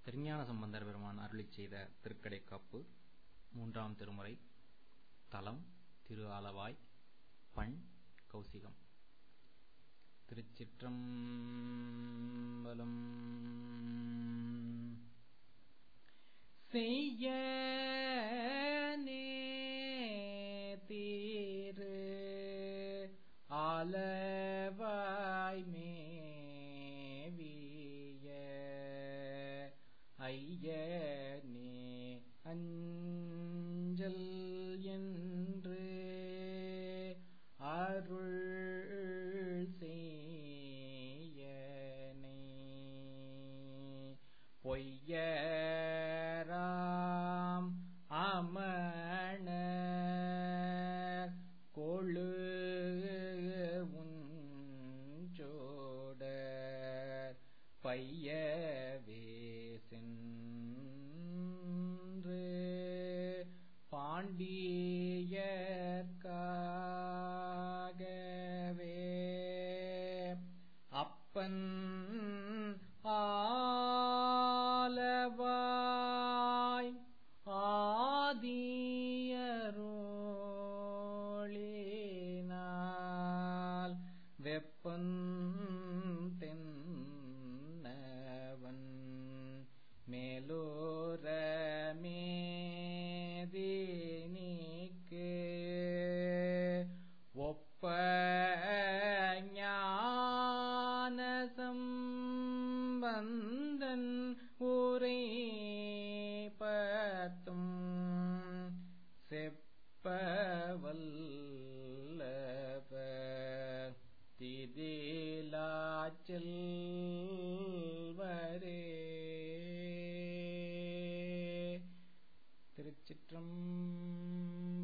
திருஞான சம்பந்தர் பெருமான் அருளிச் செய்த திருக்கடைக்காப்பு மூன்றாம் திருமுறை தலம் திரு ஆலவாய் பண் கௌசிகம் திருச்சிற்றம்பலம் செய்ய தீரு ஆலவாய் மேவிய ஐயனே அஞ்சல் என்று அருள் செய்யனே பொய்யராம் அமணர் கொழு உஞ்சோடர் பையவே சென்று பாண்டியர்க்காகவே அப்பன் ஆலவாய் ஆதியரோளினால் வெப்பன் தென்னவன் மேலோரமேதினிக்கு ஒப்ப ஞானசம்பந்தன் ஊரை பத்தும் செப்பவல்லப திதிலாச்சல் வரே திருச்சிற்றம்